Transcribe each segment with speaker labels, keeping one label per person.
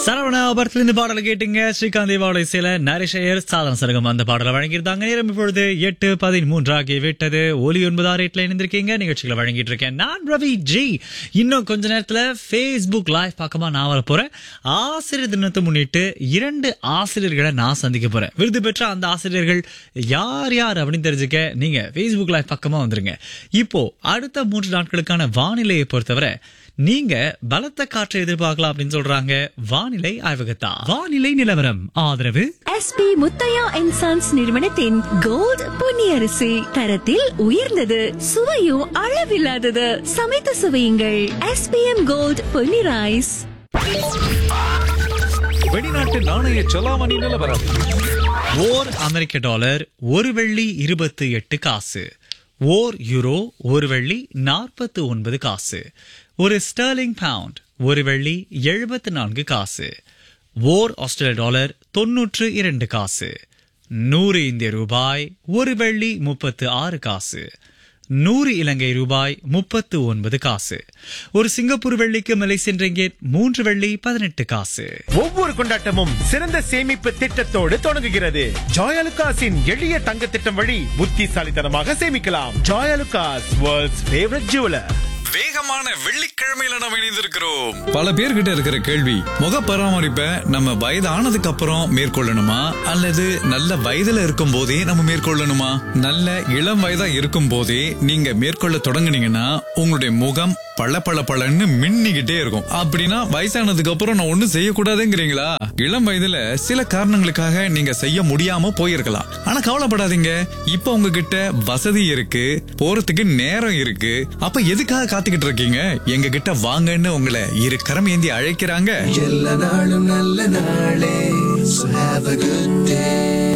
Speaker 1: சரவணா படத்திலிருந்து பாடலை கேட்டுங்க ஸ்ரீகாந்த் தேவாவோட இசையில நரிஷயர் சாதன சரகம் அந்த பாடலை வழங்கியிருந்தாங்க நேரம் இப்பொழுது எட்டு பதிமூன்று ஆகி விட்டது ஒலி ஒன்பதாறு எட்டுல இணைந்திருக்கீங்க நிகழ்ச்சிகளை வழங்கிட்டு இருக்கேன் நான் ரவி ஜி இன்னும் கொஞ்ச நேரத்துல ஃபேஸ்புக் லைவ் பக்கமா நான் வர போறேன் ஆசிரியர் தினத்தை முன்னிட்டு இரண்டு ஆசிரியர்களை நான் சந்திக்க போறேன் விருது பெற்ற அந்த ஆசிரியர்கள் யார் யார் அப்படின்னு தெரிஞ்சுக்க நீங்க ஃபேஸ்புக் லைவ் பக்கமா வந்துருங்க இப்போ அடுத்த மூன்று நாட்களுக்கான வானிலையை பொறுத்தவரை நீங்க பலத்த காற்றை எதிர்பார்க்கலாம் அப்படின்னு சொல்றாங்க வானிலை ஆய்வகத்தா வானிலை நிலவரம் ஆதரவு
Speaker 2: எஸ்பி முத்தையா அண்ட் சன்ஸ் நிறுவனத்தின் கோல்ட் பொன்னியரிசி தரத்தில் உயர்ந்தது சுவையும் அளவில்லாதது சமைத்து சுவையுங்கள் எஸ்பிஎம் கோல்ட் பொன்னி ரைஸ்
Speaker 3: வெளிநாட்டு நாணய செலாவணி நிலவரம்
Speaker 1: ஓர் அமெரிக்க டாலர் ஒரு வெள்ளி இருபத்தி எட்டு காசு ஓர் யூரோ ஒரு வெள்ளி நாற்பத்து ஒன்பது காசு ஒரு ஸ்டர்லிங் பவுண்ட் ஒரு வெள்ளி எழுபத்து நான்கு காசு ஓர் ஆஸ்திரேலிய டாலர் தொன்னூற்று இரண்டு காசு நூறு இந்திய ரூபாய் ஒரு வெள்ளி முப்பத்து ஆறு காசு நூறு இலங்கை ரூபாய் முப்பத்து ஒன்பது காசு ஒரு சிங்கப்பூர் வெள்ளிக்கு மலேசியன் ரிங்கெட் மூன்று வெள்ளி பதினெட்டு காசு
Speaker 4: ஒவ்வொரு கொண்டாட்டமும் சிறந்த சேமிப்பு திட்டத்தோடு தொடங்குகிறது ஜாயலுகாஸின் எளிய தங்க திட்டம் வழி புத்திசாலித்தனமாக சேமிக்கலாம் ஜாயலுகாஸ் வேர்ல்ட்ஸ் ஃபேவரட் ஜுவலர்
Speaker 3: வேகமான வெள்ளிக்கிழமையில நம்ம இணைந்திருக்கிறோம் பல பேர்கிட்ட இருக்கிற கேள்வி முக பராமரிப்பை நம்ம வயதானதுக்கு அப்புறம் மேற்கொள்ளணுமா அல்லது நல்ல வயதுல இருக்கும் போதே நம்ம மேற்கொள்ளணுமா நல்ல இளம் வயதா இருக்கும் போதே நீங்க மேற்கொள்ள தொடங்குனீங்கன்னா உங்களுடைய முகம் பள பள பளன்னு மின்னிக்கிட்டே இருக்கும் அப்படின்னா வயசானதுக்கு அப்புறம் நான் ஒண்ணும் செய்யக்கூடாதுங்கிறீங்களா இளம் வயதுல சில காரணங்களுக்காக நீங்க செய்ய முடியாம போயிருக்கலாம் ஆனா கவலைப்படாதீங்க இப்ப உங்ககிட்ட வசதி இருக்கு போறதுக்கு நேரம் இருக்கு அப்ப எதுக்காக காத்துக்கிட்டு இருக்கீங்க எங்க கிட்ட வாங்கன்னு உங்களை இரு கரம் ஏந்தி அழைக்கிறாங்க
Speaker 5: எல்லா நாளும் நல்ல நாளே So have a good day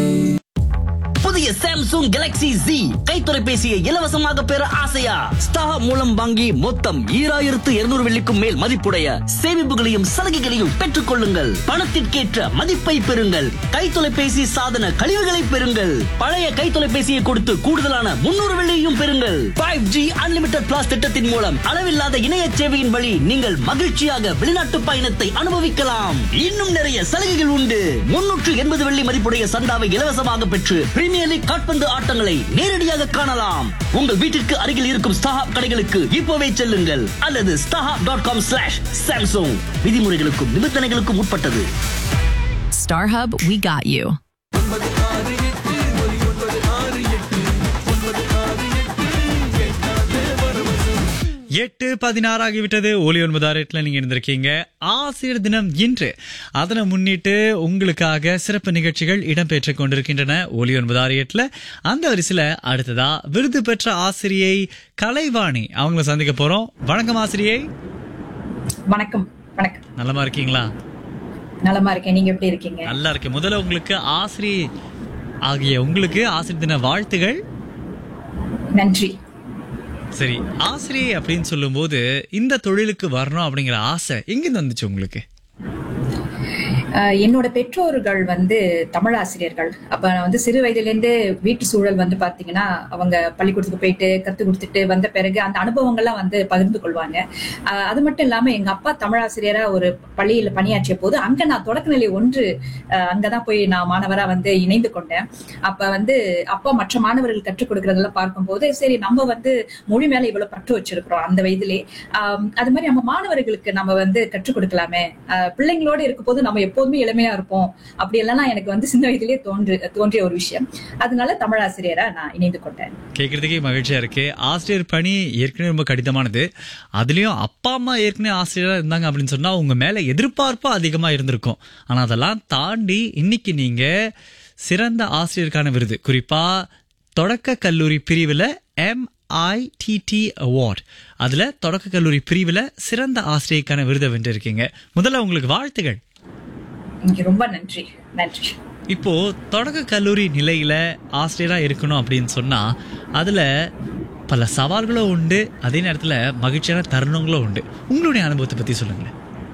Speaker 6: புதிய சாம்சங் கேலக்ஸி Z கை தொலைபேசியை இலவசமாக பெற ஆசையா ஸ்டார் மூலம் வாங்கி மொத்தம் ஈராயிரத்து இருநூறு வெள்ளிக்கும் மேல் மதிப்புடைய சேமிப்புகளையும் சலுகைகளையும் பெற்றுக் கொள்ளுங்கள் பணத்திற்கேற்ற மதிப்பை பெறுங்கள் கை தொலைபேசி சாதன கழிவுகளை பெறுங்கள் பழைய கை தொலைபேசியை கொடுத்து கூடுதலான முன்னூறு வெள்ளியையும் பெறுங்கள் ஃபைவ் ஜி அன்லிமிட்டட் பிளாஸ் திட்டத்தின் மூலம் அளவில்லாத இணைய சேவையின் வழி நீங்கள் மகிழ்ச்சியாக வெளிநாட்டு பயணத்தை அனுபவிக்கலாம் இன்னும் நிறைய சலுகைகள் உண்டு முன்னூற்று எண்பது வெள்ளி மதிப்புடைய சந்தாவை இலவசமாக பெற்று பிரீமியர் லீக் காட்பந்து ஆட்டங்களை நேரடியாக காணலாம் உங்கள் வீட்டிற்கு அருகில் இருக்கும் ஸ்டாஹாப் கடைகளுக்கு இப்போவே செல்லுங்கள் அல்லது StarHub dot com slash Samsung விதிமுறைகளுக்கும் நிபந்தனைகளுக்கும் உட்பட்டது
Speaker 7: StarHub, we got you.
Speaker 1: எட்டு பதினாறு ஆகிவிட்டது ஒலி ஒன்பதாறு எட்டுல நீங்க இருந்திருக்கீங்க ஆசிரியர் தினம் இன்று அதனை முன்னிட்டு உங்களுக்காக சிறப்பு நிகழ்ச்சிகள் இடம்பெற்றுக் கொண்டிருக்கின்றன ஒலி ஒன்பதாறு எட்டுல அந்த வரிசையில அடுத்ததா விருது பெற்ற ஆசிரியை கலைவாணி அவங்கள சந்திக்க போறோம் வணக்கம் ஆசிரியை
Speaker 8: வணக்கம் வணக்கம்
Speaker 1: நலமா இருக்கீங்களா
Speaker 8: நலமா இருக்கேன் நீங்க எப்படி இருக்கீங்க
Speaker 1: நல்லா இருக்கு முதல்ல உங்களுக்கு ஆசிரியை ஆகிய உங்களுக்கு ஆசிரியர் தின வாழ்த்துகள்
Speaker 8: நன்றி
Speaker 1: சரி ஆசிரியை அப்படின்னு சொல்லும்போது இந்த தொழிலுக்கு வரணும் அப்படிங்கிற ஆசை எங்கிருந்து வந்துச்சு உங்களுக்கு
Speaker 8: அஹ் என்னோட பெற்றோர்கள் வந்து தமிழ் ஆசிரியர்கள் அப்ப நான் வந்து சிறு வயதிலேருந்து வீட்டு சூழல் வந்து பாத்தீங்கன்னா அவங்க பள்ளிக்கூடத்துக்கு போயிட்டு கத்து கொடுத்துட்டு வந்த பிறகு அந்த அனுபவங்கள்லாம் வந்து பகிர்ந்து கொள்வாங்க அஹ் அது மட்டும் இல்லாம எங்க அப்பா தமிழ் ஆசிரியரா ஒரு பள்ளியில பணியாற்றிய போது அங்க நான் தொடக்கநிலை ஒன்று அஹ் அங்கதான் போய் நான் மாணவரா வந்து இணைந்து கொண்டேன் அப்ப வந்து அப்பா மற்ற மாணவர்கள் கற்றுக் கொடுக்கறதெல்லாம் பார்க்கும்போது சரி நம்ம வந்து மொழி மேல இவ்வளவு பற்று வச்சிருக்கிறோம் அந்த வயதிலே ஆஹ் அது மாதிரி நம்ம மாணவர்களுக்கு நம்ம வந்து கற்றுக் கொடுக்கலாமே ஆஹ் பிள்ளைங்களோட இருக்கும் போது நம்ம எப்போதுமே இளமையா இருப்போம் அப்படி எல்லாம் எனக்கு வந்து சின்ன வயதிலேயே தோன்று தோன்றிய ஒரு விஷயம் அதனால தமிழ் ஆசிரியரா நான் இணைந்து கொண்டேன்
Speaker 1: கேட்கறதுக்கே மகிழ்ச்சியா இருக்கு ஆசிரியர் பணி ஏற்கனவே ரொம்ப கடினமானது அதுலயும் அப்பா அம்மா ஏற்கனவே ஆசிரியரா இருந்தாங்க அப்படின்னு சொன்னா உங்க மேல எதிர்பார்ப்பு அதிகமா இருந்திருக்கும் ஆனா அதெல்லாம் தாண்டி இன்னைக்கு நீங்க சிறந்த ஆசிரியருக்கான விருது குறிப்பா தொடக்க கல்லூரி பிரிவுல எம் ஐடிடி அவார்ட் அதுல தொடக்க கல்லூரி பிரிவுல சிறந்த ஆசிரியருக்கான விருதை வென்றிருக்கீங்க முதல்ல உங்களுக்கு வாழ்த்துகள்
Speaker 8: இங்க ரொம்ப நன்றி நன்றி
Speaker 1: இப்போ தொடக்க கல்லூரி நிலையில ஆசிரியரா இருக்கணும் அப்படின்னு சொன்னா அதுல பல சவால்களும் உண்டு அதே நேரத்துல மகிழ்ச்சியான தருணங்களும் உண்டு உங்களுடைய அனுபவத்தை பத்தி சொல்லுங்களேன்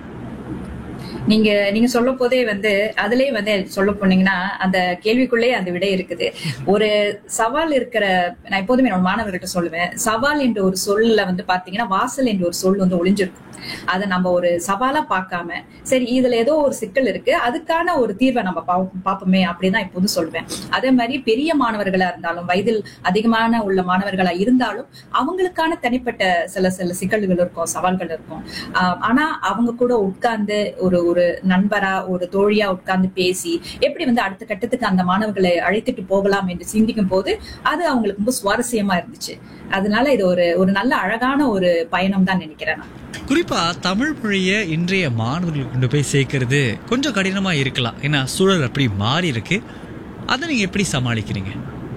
Speaker 8: நீங்க நீங்க சொல்ல போதே வந்து அதுலயே வந்து சொல்ல போனீங்கன்னா அந்த கேள்விக்குள்ளே அந்த விடை இருக்குது ஒரு சவால் இருக்கிற நான் எப்போதுமே என்னோட மாணவர்கள்ட்ட சொல்லுவேன் சவால் என்ற ஒரு சொல்ல வந்து பாத்தீங்கன்னா வாசல் என்ற ஒரு சொல் வந்து ஒளிஞ்சிருக்கும் அதை நம்ம ஒரு சவாலா பார்க்காம சரி இதுல ஏதோ ஒரு சிக்கல் இருக்கு அதுக்கான ஒரு தீர்வை நம்ம பா- பார்ப்போமே அப்படிதான் இப்போது சொல்வேன் அதே மாதிரி பெரிய மாணவர்களா இருந்தாலும் வயதில் அதிகமான உள்ள மாணவர்களா இருந்தாலும் அவங்களுக்கான தனிப்பட்ட சில சில சிக்கல்கள் இருக்கும் சவால்கள் இருக்கும் ஆஹ் ஆனா அவங்க கூட உட்கார்ந்து ஒரு ஒரு நண்பரா ஒரு தோழியா உட்கார்ந்து பேசி எப்படி வந்து அடுத்த கட்டத்துக்கு அந்த மாணவர்களை அழைத்துட்டு போகலாம் என்று சிந்திக்கும் போது அது அவங்களுக்கு ரொம்ப சுவாரஸ்யமா இருந்துச்சு அதனால இது ஒரு ஒரு நல்ல அழகான ஒரு பயணம் தான் நினைக்கிறேன் நான்
Speaker 1: குறிப்பா தமிழ் மொழியை இன்றைய மாணவர்களுக்கு கொண்டு போய் சேர்க்கறது கொஞ்சம் கடினமா இருக்கலாம் ஏன்னா சூழல் அப்படி மாறி இருக்கு அதை நீங்க எப்படி சமாளிக்கிறீங்க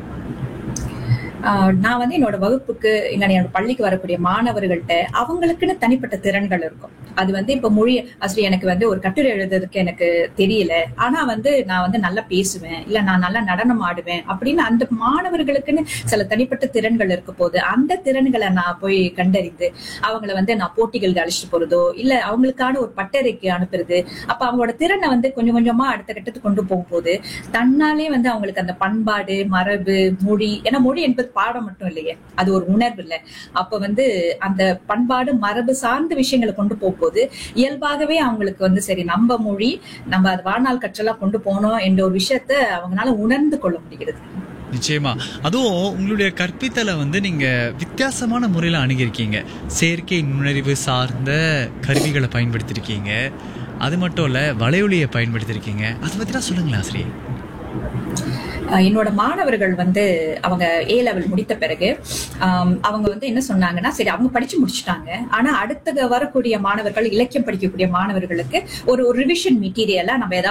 Speaker 8: ஆஹ் நான் வந்து என்னோட வகுப்புக்கு இல்ல என்னோட பள்ளிக்கு வரக்கூடிய மாணவர்கள்ட்ட அவங்களுக்குன்னு தனிப்பட்ட திறன்கள் இருக்கும் அது வந்து இப்ப மொழி ஆசிரியர் எனக்கு வந்து ஒரு கட்டுரை எழுதுறதுக்கு எனக்கு தெரியல ஆனா வந்து நான் வந்து நல்லா பேசுவேன் இல்ல நான் நல்லா நடனம் ஆடுவேன் அப்படின்னு அந்த மாணவர்களுக்குன்னு சில தனிப்பட்ட திறன்கள் இருக்க போது அந்த திறன்களை நான் போய் கண்டறிந்து அவங்கள வந்து நான் போட்டிகளுக்கு அழைச்சிட்டு போறதோ இல்ல அவங்களுக்கான ஒரு பட்டறைக்கு அனுப்புறது அப்ப அவங்களோட திறனை வந்து கொஞ்சம் கொஞ்சமா அடுத்த கட்டத்துக்கு கொண்டு போகும்போது தன்னாலே வந்து அவங்களுக்கு அந்த பண்பாடு மரபு மொழி ஏன்னா மொழி என்பது பாடம் மட்டும் இல்லையே அது ஒரு உணர்வு இல்ல அப்ப வந்து அந்த பண்பாடு மரபு சார்ந்த விஷயங்களை கொண்டு போகும்போது இயல்பாகவே அவங்களுக்கு வந்து சரி நம்ம மொழி நம்ம அது வாழ்நாள் கற்றலா கொண்டு போனோம் என்ற ஒரு விஷயத்த அவங்களால உணர்ந்து கொள்ள முடிகிறது
Speaker 1: நிச்சயமா அதுவும் உங்களுடைய கற்பித்தலை வந்து நீங்க வித்தியாசமான முறையில அணுகியிருக்கீங்க செயற்கை நுண்ணறிவு சார்ந்த கருவிகளை பயன்படுத்தியிருக்கீங்க அது மட்டும் இல்ல வலையொலியை பயன்படுத்தியிருக்கீங்க அதை பத்திலாம் சொல்லுங்களேன் ஆசிரியர்
Speaker 8: அஹ் என்னோட மாணவர்கள் வந்து அவங்க ஏ லெவல் முடித்த பிறகு ஆம், அவங்க வந்து என்ன சொன்னாங்கன்னா சரி அவங்க படிச்சு முடிச்சுட்டாங்க ஆனா அடுத்த வரக்கூடிய மாணவர்கள் இலக்கியம் படிக்கக்கூடிய மாணவர்களுக்கு ஒரு ஒரு ரிவிஷன் மெட்டீரியலா நம்ம ஏதாவது